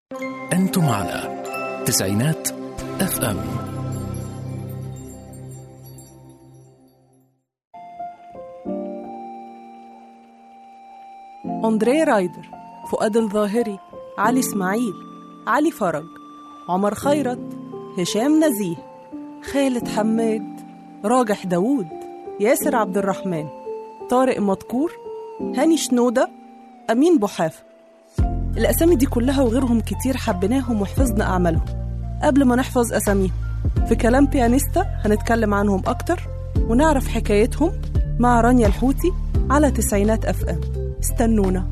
أنتم على تسعينات اف ام أندريه رايدر فؤاد الظاهري علي إسماعيل علي فرج عمر خيرت هشام نزيه خالد حماد راجح داوود ياسر عبد الرحمن طارق مدكور هاني شنودة أمين بوحافة الأسامي دي كلها وغيرهم كتير حبيناهم وحفظنا أعمالهم قبل ما نحفظ أساميهم في كلام بيانيستا هنتكلم عنهم أكتر ونعرف حكايتهم مع رانيا الحوتي على تسعينات أف أم استنونا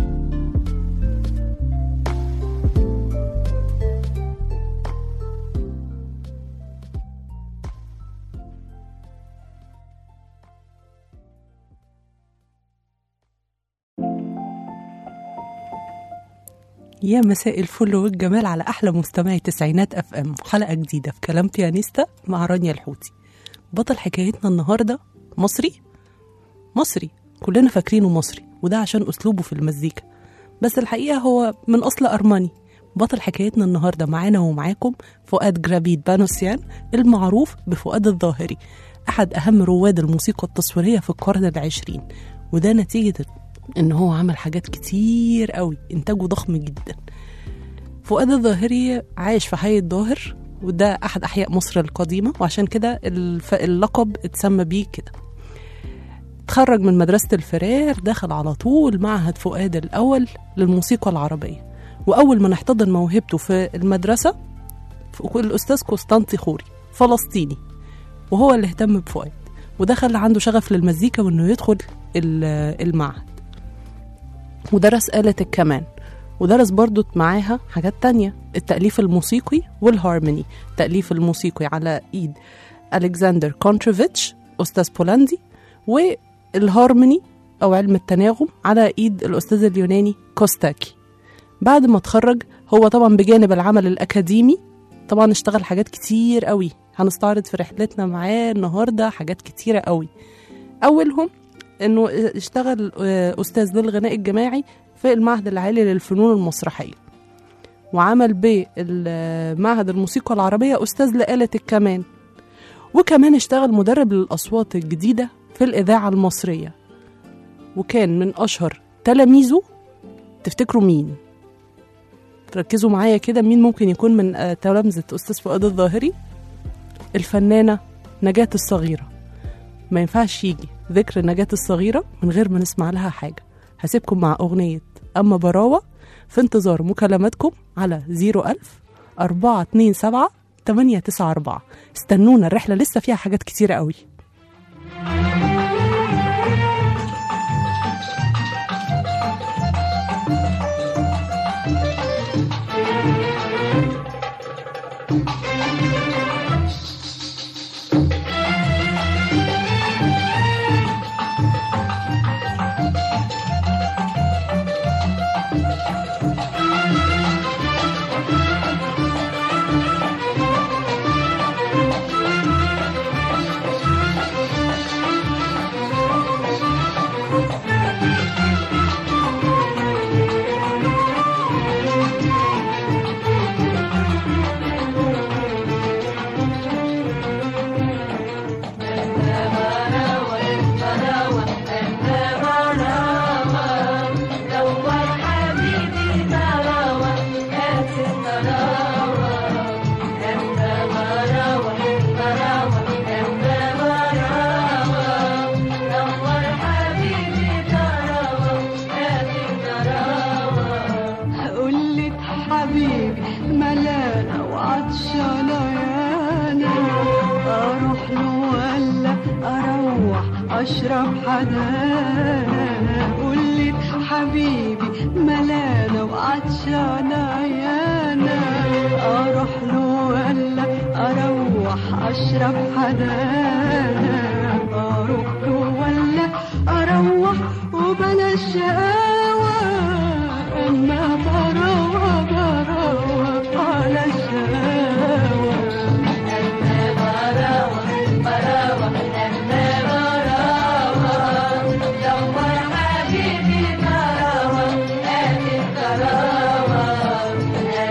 يا مساء الفل والجمال على احلى مستمعي تسعينات اف ام حلقه جديده في كلام بيانيستا مع رانيا الحوتي بطل حكايتنا النهارده مصري مصري كلنا فاكرينه مصري وده عشان اسلوبه في المزيكا بس الحقيقه هو من اصل ارماني بطل حكايتنا النهارده معانا ومعاكم فؤاد جرابيد بانوسيان المعروف بفؤاد الظاهري احد اهم رواد الموسيقى التصويريه في القرن العشرين وده نتيجه ان هو عمل حاجات كتير قوي انتاجه ضخم جدا فؤاد الظاهري عايش في حي الظاهر وده احد احياء مصر القديمه وعشان كده الف- اللقب اتسمى بيه كده اتخرج من مدرسة الفرير دخل على طول معهد فؤاد الأول للموسيقى العربية وأول ما نحتضن موهبته في المدرسة ف- الأستاذ قسطنطي خوري فلسطيني وهو اللي اهتم بفؤاد وده خلى عنده شغف للمزيكا وإنه يدخل ال- المعهد ودرس آلة الكمان ودرس برضو معاها حاجات تانية التأليف الموسيقي والهارموني التأليف الموسيقي على إيد ألكسندر كونتروفيتش أستاذ بولندي والهارموني أو علم التناغم على إيد الأستاذ اليوناني كوستاكي بعد ما اتخرج هو طبعا بجانب العمل الأكاديمي طبعا اشتغل حاجات كتير قوي هنستعرض في رحلتنا معاه النهاردة حاجات كتيرة قوي أولهم انه اشتغل آه، استاذ للغناء الجماعي في المعهد العالي للفنون المسرحيه وعمل بمعهد الموسيقى العربيه استاذ لآلة الكمان وكمان اشتغل مدرب للاصوات الجديده في الاذاعه المصريه وكان من اشهر تلاميذه تفتكروا مين تركزوا معايا كده مين ممكن يكون من آه، تلامذه استاذ فؤاد الظاهري الفنانه نجاة الصغيره ما ينفعش يجي ذكر نجاة الصغيرة من غير ما نسمع لها حاجة هسيبكم مع أغنية أما براوة في انتظار مكالماتكم على 01000 427 894 استنونا الرحلة لسه فيها حاجات كتيرة قوي قلت حبيبي ملانة وعطشانة يانا أروح له ولا أروح أشرب حدانا قلت حبيبي ملانة وعطشانة يانا أروح له ولا أروح أشرب حدانا أروح له ولا أروح وبلاش شقاوة أما براوة براوة على الشقاوة حبيبي براوة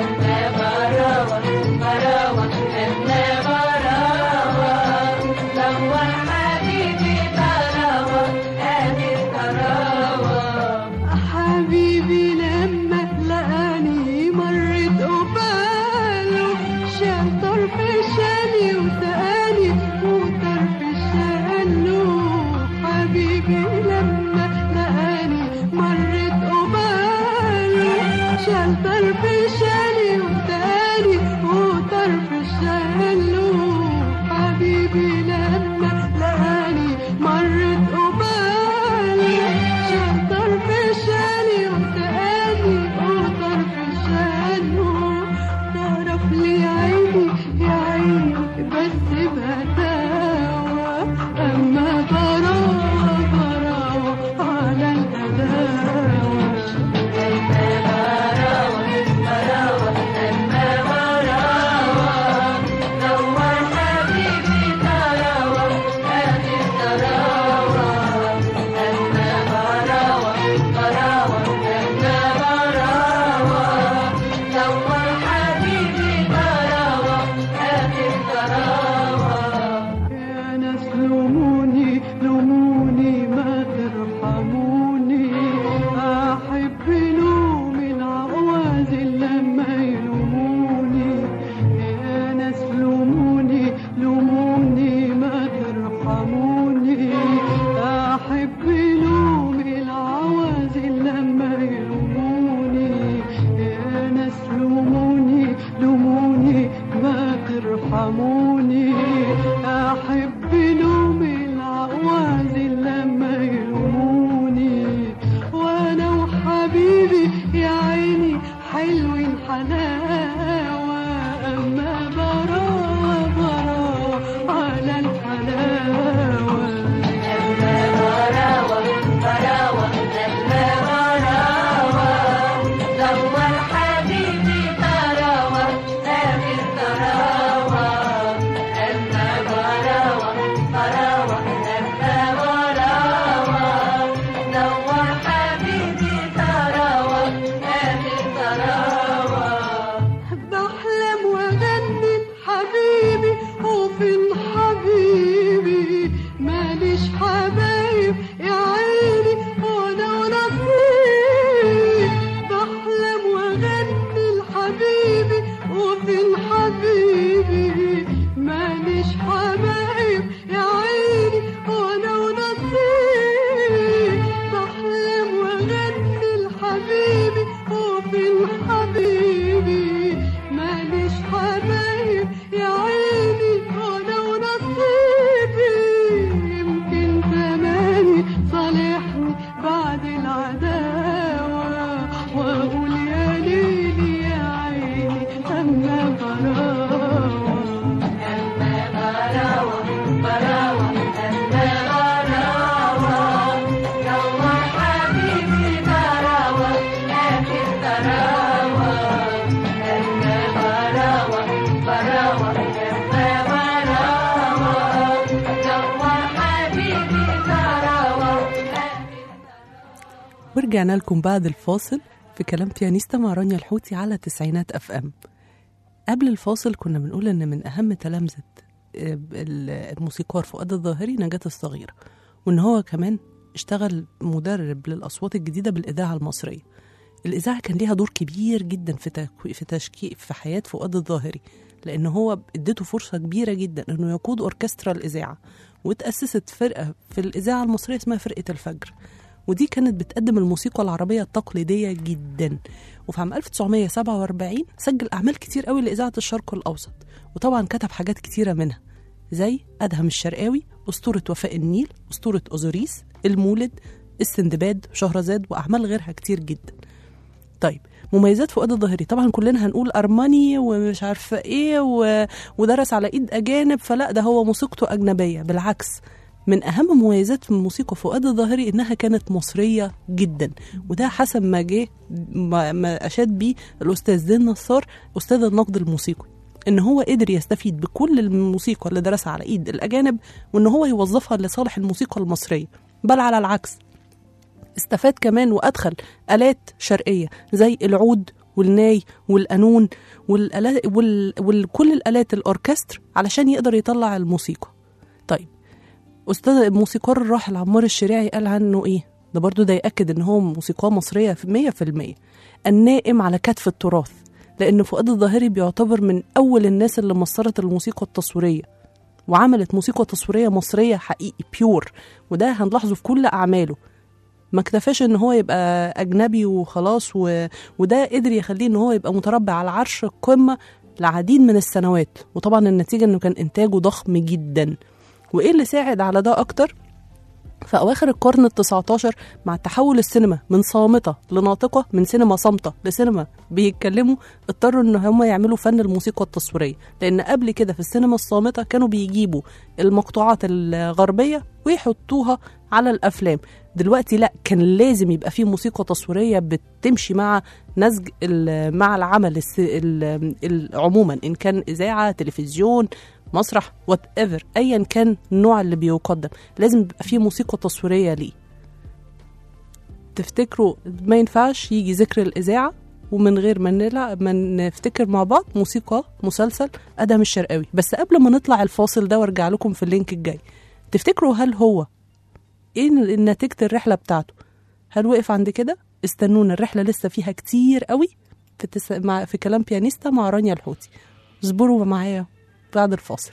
حلوين حلاوة أما براوة براوة على الحلاوة بحلم واغني حبيبي وفين حبيبي ماليش حبايب يا عيني وانا ونصيب بحلم واغني لحبيبي وفين حبيبي ماليش حبايب يا عيني وانا ونصيب بحلم واغني لحبيبي وفين حبيبي ماليش حبايب يا عيني وانا ونصيبي يمكن زماني صالحني بعد العداوة واقول يا ليلي يا عيني اما براوة ورجعنا لكم بعد الفاصل في كلام بيانيستا مع رانيا الحوتي على تسعينات اف ام قبل الفاصل كنا بنقول ان من اهم تلامذه آه، ال- الموسيقار فؤاد الظاهري نجاة الصغيرة وان هو كمان اشتغل مدرب للاصوات الجديده بالاذاعه المصريه الاذاعه كان ليها دور كبير جدا في تكوي في تشكيل في حياه فؤاد الظاهري لان هو اديته فرصه كبيره جدا انه يقود اوركسترا الاذاعه وتاسست فرقه في الاذاعه المصريه اسمها فرقه الفجر ودي كانت بتقدم الموسيقى العربية التقليدية جدا وفي عام 1947 سجل أعمال كتير قوي لإذاعة الشرق الأوسط وطبعا كتب حاجات كتيرة منها زي أدهم الشرقاوي أسطورة وفاء النيل أسطورة أوزوريس المولد السندباد شهرزاد وأعمال غيرها كتير جدا طيب مميزات فؤاد الظاهري طبعا كلنا هنقول ارماني ومش عارفه ايه و... ودرس على ايد اجانب فلا ده هو موسيقته اجنبيه بالعكس من اهم مميزات موسيقى فؤاد الظاهري انها كانت مصريه جدا وده حسب ما جه ما, ما اشاد بيه الاستاذ زين نصار استاذ النقد الموسيقي ان هو قدر يستفيد بكل الموسيقى اللي درسها على ايد الاجانب وان هو يوظفها لصالح الموسيقى المصريه بل على العكس استفاد كمان وادخل الات شرقيه زي العود والناي والقانون والآلات وال... وكل الالات الاوركستر علشان يقدر يطلع الموسيقى طيب استاذ الموسيقار الراحل عمار الشريعي قال عنه ايه ده برضو ده ياكد ان هو موسيقار مصريه في 100% النائم على كتف التراث لان فؤاد الظاهري بيعتبر من اول الناس اللي مصرت الموسيقى التصويريه وعملت موسيقى تصويريه مصريه حقيقي بيور وده هنلاحظه في كل اعماله ما اكتفاش ان هو يبقى اجنبي وخلاص و... وده قدر يخليه ان هو يبقى متربع على عرش القمه لعديد من السنوات وطبعا النتيجه انه كان انتاجه ضخم جدا وايه اللي ساعد على ده اكتر في أواخر القرن التسعة عشر مع تحول السينما من صامتة لناطقة من سينما صامتة لسينما بيتكلموا اضطروا ان هم يعملوا فن الموسيقى التصويرية لأن قبل كده في السينما الصامتة كانوا بيجيبوا المقطوعات الغربية ويحطوها على الأفلام دلوقتي لا كان لازم يبقى فيه موسيقى تصويرية بتمشي مع نسج ال- مع العمل الس- ال- ال- عموما إن كان إذاعة تلفزيون مسرح وات ايفر ايا كان النوع اللي بيقدم لازم يبقى فيه موسيقى تصويريه ليه تفتكروا ما ينفعش يجي ذكر الاذاعه ومن غير ما نلعب ما نفتكر مع بعض موسيقى مسلسل ادهم الشرقاوي بس قبل ما نطلع الفاصل ده وارجع لكم في اللينك الجاي تفتكروا هل هو ايه نتيجه الرحله بتاعته هل وقف عند كده استنونا الرحله لسه فيها كتير قوي في, تس... مع... في كلام بيانيستا مع رانيا الحوتي اصبروا معايا بعد الفاصل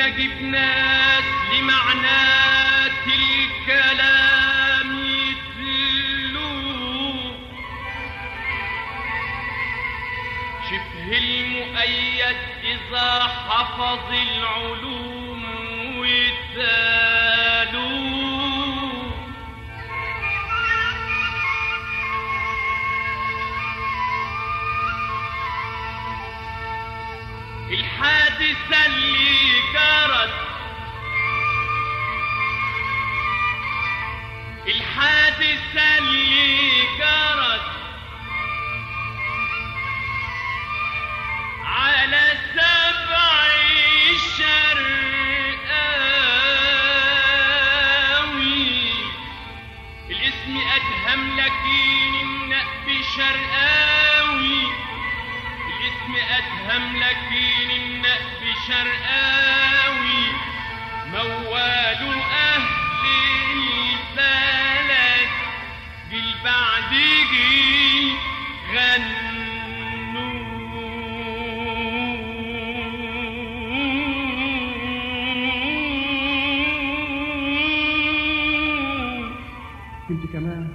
اجيب ناس لمعنات الكلام يدلوه شبه المؤيد إذا حفظ العلوم وتالوه الحادثة اللي جرت الحادثة اللي جرت على سبع شرقاوي الاسم أدهم لكن النقب شرقاوي الاسم أدهم لكن النقب شرقاوي موال أهل البلد بالبعدجي غنوا انت كمان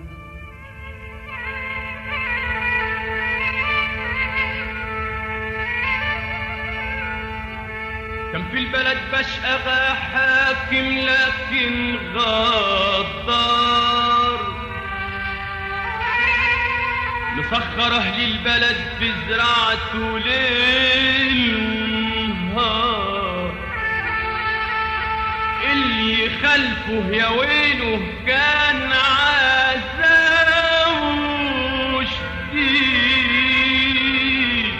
كان في البلد بشقى حاكم لكن غدار مسخر اهل البلد بزراعته ليل ونهار اللي يخلفه يا ويله كان عذابه شديد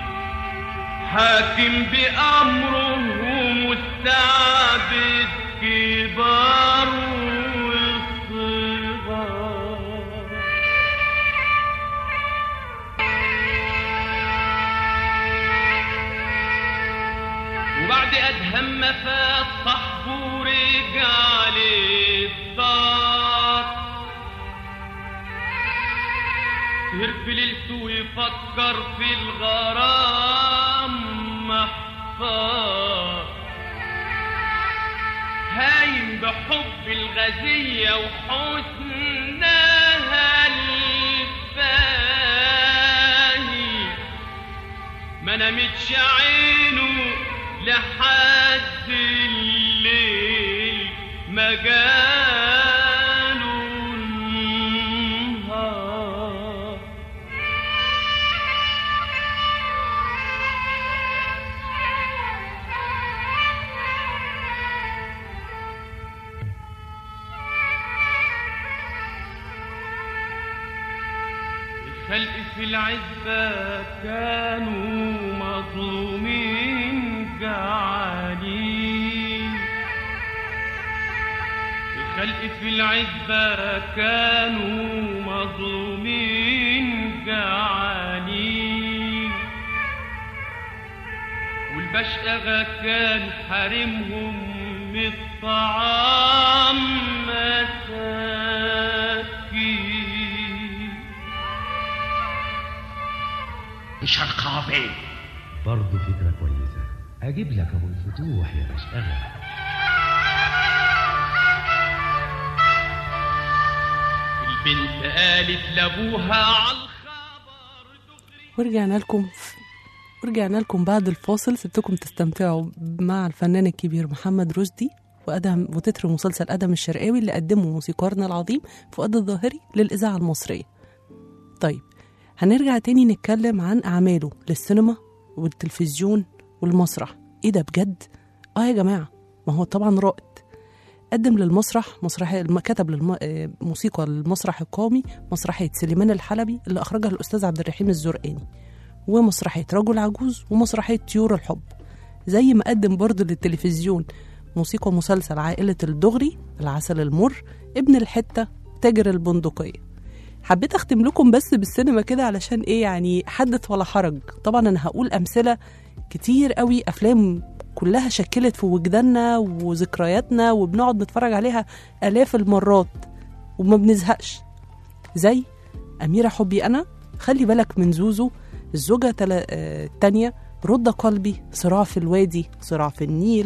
حاكم بأمره ومستعبد كبار وصغار وبعد أدهم ما فات صاحبه رجع للدار سهر في ليلته ويفكر في الغرام محفار هايم بحب الغزية وحسنها الباهي ما نامتش عينه لحد الليل ما جاله النهار الخلق في العزبة كانوا مظلومين جعانين الخلق في العزبة كانوا مظلومين جعانين والبشقة كان حارمهم من الطعام مساكين شرقاوي برضه فكرة كويسة أجيب لك أبو الفتوح يا مشقلة البنت قالت لابوها على الخبر ورجعنا لكم ورجعنا لكم بعد الفاصل سبتكم تستمتعوا مع الفنان الكبير محمد رشدي وأدهم وتتر مسلسل أدم الشرقاوي اللي قدمه موسيقارنا العظيم فؤاد الظاهري للإذاعة المصرية طيب هنرجع تاني نتكلم عن أعماله للسينما والتلفزيون والمسرح إيه ده بجد؟ آه يا جماعة ما هو طبعا رائد قدم للمسرح مسرح الم- كتب للم... آه، موسيقى للمسرح القومي مسرحية سليمان الحلبي اللي أخرجها الأستاذ عبد الرحيم الزرقاني ومسرحية رجل عجوز ومسرحية طيور الحب زي ما قدم برضه للتلفزيون موسيقى مسلسل عائلة الدغري العسل المر ابن الحتة تاجر البندقية حبيت اختم لكم بس بالسينما كده علشان ايه يعني حدث ولا حرج طبعا انا هقول امثله كتير قوي افلام كلها شكلت في وجداننا وذكرياتنا وبنقعد نتفرج عليها الاف المرات وما بنزهقش زي أميرة حبي أنا خلي بالك من زوزو الزوجة تلا- آه، التانية رد قلبي صراع في الوادي صراع في النيل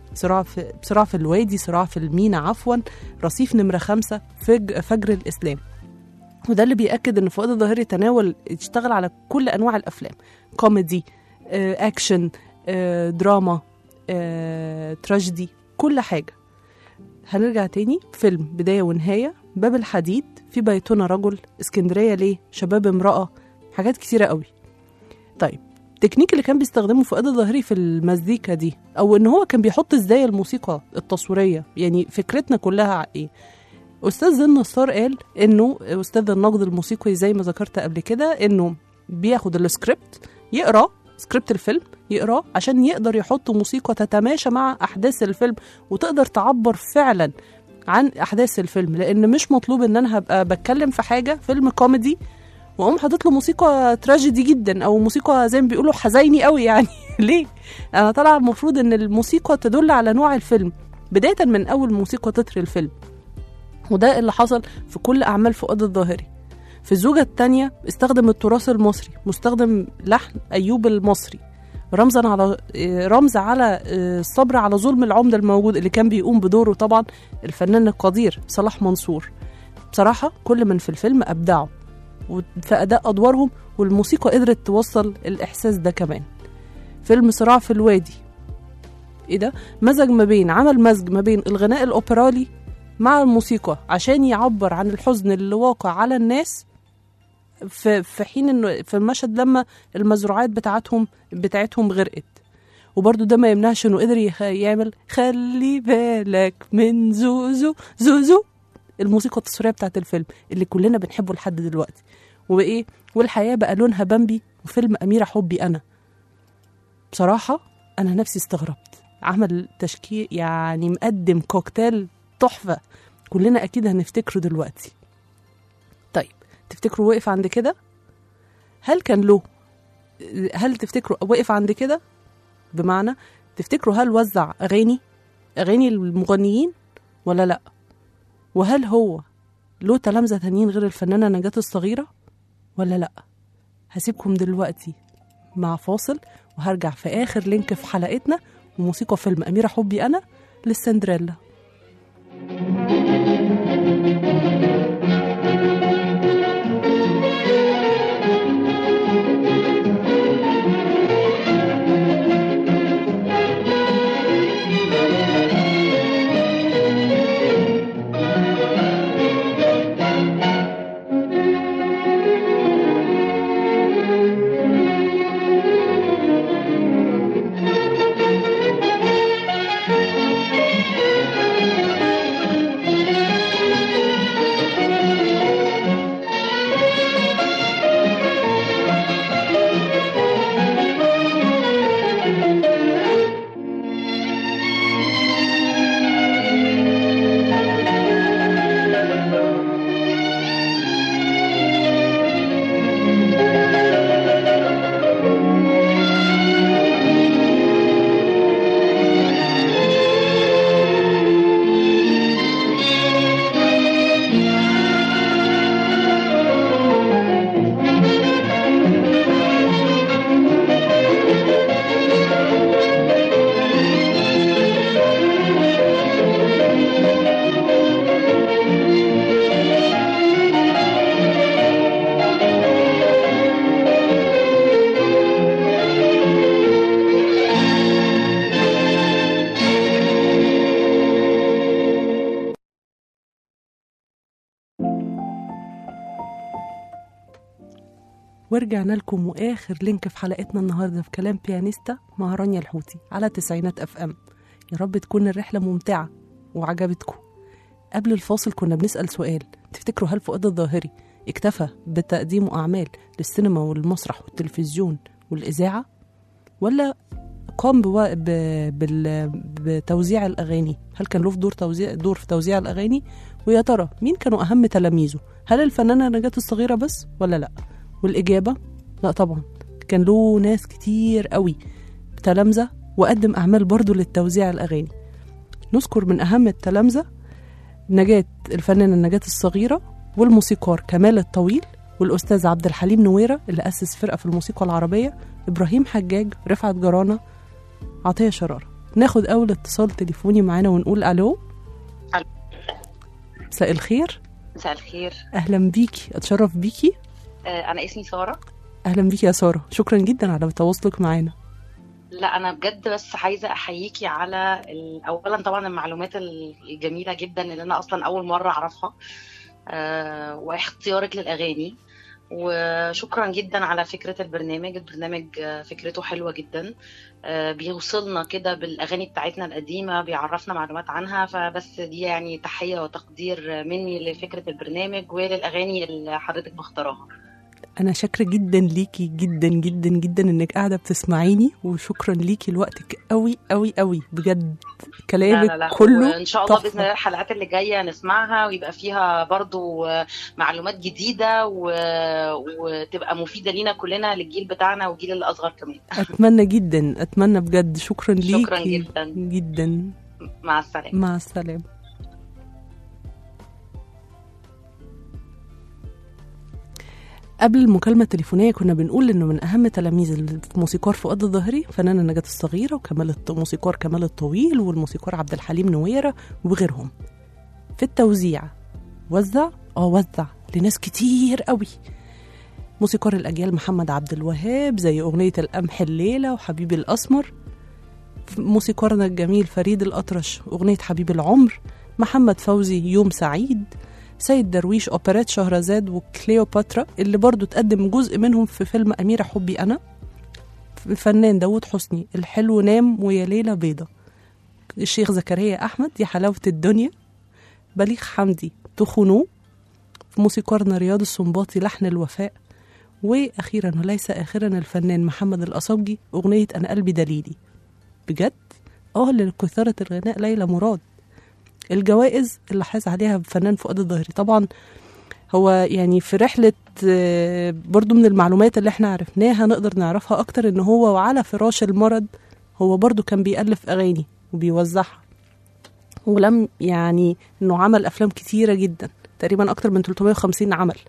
صراع في صراع في الوادي صراع في المينا عفوا رصيف نمرة خمسة فج فجر الإسلام وده اللي بيأكد إن فؤاد الظاهري تناول اشتغل على كل أنواع الأفلام كوميدي آه، أكشن آه، دراما آه، تراجيدي كل حاجة هنرجع تاني فيلم بداية ونهاية باب الحديد في بيتنا رجل اسكندرية ليه شباب امرأة حاجات كتيرة قوي طيب التكنيك اللي كان بيستخدمه فؤاد الظاهري في المزيكا دي او ان هو كان بيحط ازاي الموسيقى التصويريه يعني فكرتنا كلها ايه استاذ زين نصار قال انه استاذ النقد الموسيقي زي ما ذكرت قبل كده انه بياخد السكريبت يقرا سكريبت الفيلم يقراه عشان يقدر يحط موسيقى تتماشى مع احداث الفيلم وتقدر تعبر فعلا عن احداث الفيلم لان مش مطلوب ان انا هبقى بتكلم في حاجه فيلم كوميدي واقوم حاطط له موسيقى تراجيدي جدا او موسيقى زي ما بيقولوا حزيني قوي يعني ليه انا طالعه المفروض ان الموسيقى تدل على نوع الفيلم بدايه من اول موسيقى تتر الفيلم وده اللي حصل في كل اعمال فؤاد الظاهري في الزوجة الثانية استخدم التراث المصري مستخدم لحن أيوب المصري رمزا على آه، رمز على آه، الصبر على ظلم العمدة الموجود اللي كان بيقوم بدوره طبعا الفنان القدير صلاح منصور بصراحة كل من في الفيلم أبدعوا في أداء أدوارهم والموسيقى قدرت توصل الإحساس ده كمان فيلم صراع في الوادي إيه ده؟ مزج ما بين عمل مزج ما بين الغناء الأوبرالي مع الموسيقى عشان يعبر عن الحزن اللي واقع على الناس في في حين انه في المشهد لما المزروعات بتاعتهم بتاعتهم غرقت وبرضه ده ما يمنعش انه قدر يخ- يعمل خلي بالك من زوزو زوزو الموسيقى التصويريه بتاعت الفيلم اللي كلنا بنحبه لحد دلوقتي وايه والحياه بقى لونها بامبي وفيلم اميره حبي انا بصراحه انا نفسي استغربت عمل تشكيل يعني مقدم كوكتيل تحفه كلنا اكيد هنفتكره دلوقتي طيب تفتكروا وقف عند كده هل كان له هل تفتكروا وقف عند كده بمعنى تفتكروا هل وزع اغاني اغاني المغنيين ولا لا وهل هو له تلامذة تانيين غير الفنانة نجاة الصغيرة ولا لا هسيبكم دلوقتي مع فاصل وهرجع في آخر لينك في حلقتنا وموسيقى فيلم أميرة حبي أنا للسندريلا ورجعنا لكم واخر لينك في حلقتنا النهارده في كلام بيانيستا مع رانيا الحوتي على تسعينات اف ام يا رب تكون الرحله ممتعه وعجبتكم قبل الفاصل كنا بنسال سؤال تفتكروا هل فؤاد الظاهري اكتفى بتقديم اعمال للسينما والمسرح والتلفزيون والاذاعه ولا قام بوا... ب... بال... بتوزيع الاغاني هل كان له في دور توزيع دور في توزيع الاغاني ويا ترى مين كانوا اهم تلاميذه هل الفنانه نجاة الصغيره بس ولا لا والإجابة لا طبعا كان له ناس كتير قوي تلامذة وقدم أعمال برضه للتوزيع الأغاني نذكر من أهم التلامذة نجاة الفنانة نجاة الصغيرة والموسيقار كمال الطويل والأستاذ عبد الحليم نويرة اللي أسس فرقة في الموسيقى العربية إبراهيم حجاج رفعت جرانة عطية شرارة ناخد اول اتصال تليفوني معانا ونقول الو ألو. مساء الخير مساء الخير اهلا بيكي اتشرف بيكي آه، انا اسمي ساره اهلا بيكي يا ساره شكرا جدا على تواصلك معانا لا انا بجد بس عايزه احييكي على ال- اولا طبعا المعلومات الجميله جدا اللي انا اصلا اول مره اعرفها آه، واختيارك للاغاني وشكرا جدا على فكره البرنامج البرنامج آه، فكرته حلوه جدا آه، بيوصلنا كده بالاغاني بتاعتنا القديمه بيعرفنا معلومات عنها فبس دي يعني تحيه وتقدير مني لفكره البرنامج وللاغاني اللي حضرتك مختاراها انا شاكره جدا ليكي جدا جدا جدا انك قاعده بتسمعيني وشكرا ليكي لوقتك قوي قوي قوي بجد كلامك لا لا لا كله وان شاء الله تحفة. باذن الله الحلقات اللي جايه نسمعها ويبقى فيها برضو آه، معلومات جديده و... وتبقى مفيده لينا كلنا للجيل بتاعنا والجيل الاصغر كمان اتمنى جدا اتمنى بجد شكرا ليكي شكراً جداً. جدا مع السلامه مع السلامه قبل المكالمة التليفونية كنا بنقول إنه من أهم تلاميذ الموسيقار فؤاد الظاهري فنانة نجاة الصغيرة وكمال الط- موسيقار كمال الطويل والموسيقار عبد الحليم نويرة وغيرهم في التوزيع وزع اه وزع لناس كتير قوي موسيقار الأجيال محمد عبد الوهاب زي أغنية القمح الليلة وحبيبي الأسمر موسيقارنا الجميل فريد الأطرش أغنية حبيب العمر محمد فوزي يوم سعيد سيد درويش أوبرات شهرزاد وكليوباترا اللي برضو تقدم جزء منهم في فيلم أميرة حبي أنا الفنان داود حسني الحلو نام ويا ليلة بيضة الشيخ زكريا أحمد يا حلاوة الدنيا بليغ حمدي تخنو موسيقارنا رياض السنباطي لحن الوفاء وأخيرا وليس آخرا الفنان محمد الأصبجي أغنية أنا قلبي دليلي بجد اه لكثرة الغناء ليلى مراد الجوائز اللي حاز عليها الفنان فؤاد الظاهري طبعا هو يعني في رحلة آه، برضو من المعلومات اللي احنا عرفناها نقدر نعرفها أكتر إن هو وعلى فراش المرض هو برضو كان بيألف أغاني وبيوزعها ولم يعني إنه عمل أفلام كتيرة جدا تقريبا أكتر من 350 عمل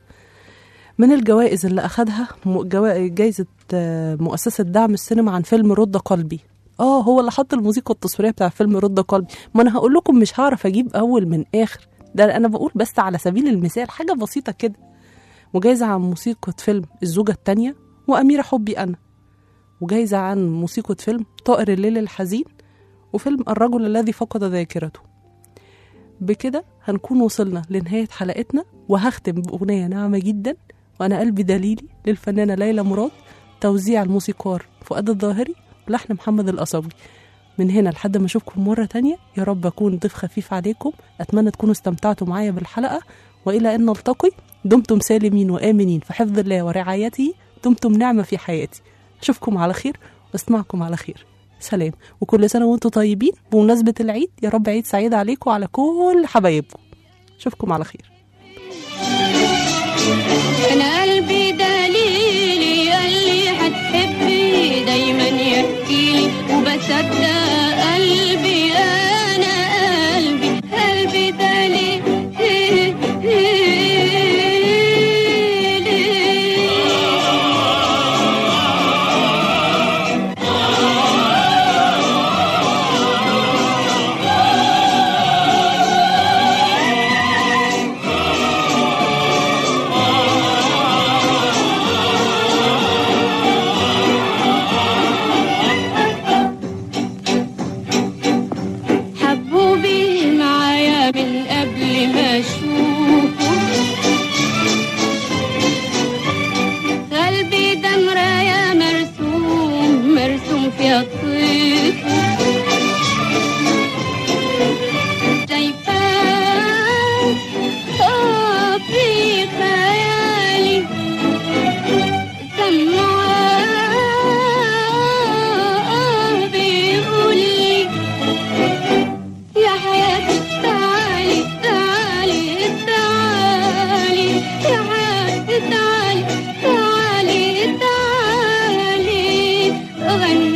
من الجوائز اللي أخدها م- جوا- جايزة آه، مؤسسة دعم السينما عن فيلم رد قلبي اه هو اللي حط الموسيقى التصويريه بتاع فيلم رد قلبي ما انا هقول لكم مش هعرف اجيب اول من اخر ده انا بقول بس على سبيل المثال حاجه بسيطه كده وجايزه عن موسيقى فيلم الزوجه الثانيه واميره حبي انا وجايزه عن موسيقى فيلم طائر الليل الحزين وفيلم الرجل الذي فقد ذاكرته بكده هنكون وصلنا لنهايه حلقتنا وهختم باغنيه ناعمه جدا وانا قلبي دليلي للفنانه ليلى مراد توزيع الموسيقار فؤاد الظاهري لحن محمد القصبي من هنا لحد ما اشوفكم مره تانية يا رب اكون ضيف خفيف عليكم اتمنى تكونوا استمتعتوا معايا بالحلقه والى ان نلتقي دمتم سالمين وامنين في حفظ الله ورعايته دمتم نعمه في حياتي اشوفكم على خير واسمعكم على خير سلام وكل سنه وانتم طيبين بمناسبه العيد يا رب عيد سعيد عليكم وعلى كل حبايبكم اشوفكم على خير انا قلبي دليلي قال لي هتحبي دايما يحكي لي وبصدق قلبي انا قلبي قلبي دليلي حبوبي معايا من قبل ما اشوفه قلبي ده مرايا مرسوم مرسوم في الطيف شايفاه آه في خيالي سمعاه بيقول لي يا حياتي تعالي تعالي تعالي يا حياتي تعالي تعالي تعالي غني